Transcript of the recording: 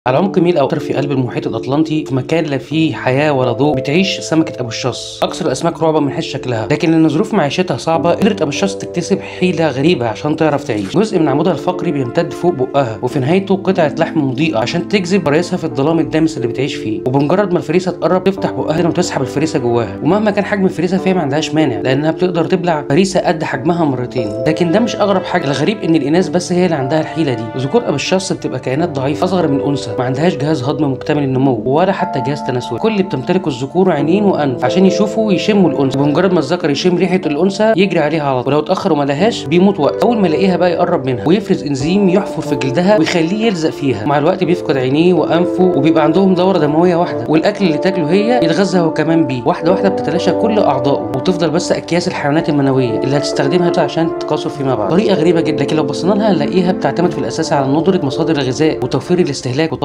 على عمق ميل او اكتر في قلب المحيط الاطلنطي في مكان لا فيه حياه ولا ضوء بتعيش سمكه ابو الشص اكثر الاسماك رعبا من حيث شكلها لكن لان ظروف معيشتها صعبه قدرت ابو الشص تكتسب حيله غريبه عشان تعرف تعيش جزء من عمودها الفقري بيمتد فوق بقها وفي نهايته قطعه لحم مضيئه عشان تجذب فريسها في الظلام الدامس اللي بتعيش فيه وبمجرد ما الفريسه تقرب تفتح بقها وتسحب الفريسه جواها ومهما كان حجم الفريسه فهي ما عندهاش مانع لانها بتقدر تبلع فريسه قد حجمها مرتين لكن ده مش اغرب حاجه الغريب ان الاناث بس هي اللي عندها الحيله دي ذكور ابو الشص بتبقى كائنات ضعيفه اصغر من الانثى ما عندهاش جهاز هضم مكتمل النمو ولا حتى جهاز تناسلي كل اللي بتمتلكه الذكور عينين وانف عشان يشوفوا ويشموا الانثى وبمجرد ما الذكر يشم ريحه الانثى يجري عليها على طول ولو اتاخر وما لهاش بيموت وقت اول ما يلاقيها بقى يقرب منها ويفرز انزيم يحفر في جلدها ويخليه يلزق فيها مع الوقت بيفقد عينيه وانفه وبيبقى عندهم دوره دمويه واحده والاكل اللي تاكله هي يتغذى هو كمان بيه واحده واحده بتتلاشى كل اعضائه وتفضل بس اكياس الحيوانات المنويه اللي هتستخدمها عشان تتكاثر فيما بعد طريقه غريبه جدا لكن لو بصينا لها هنلاقيها بتعتمد في الاساس على ندره مصادر الغذاء وتوفير الاستهلاك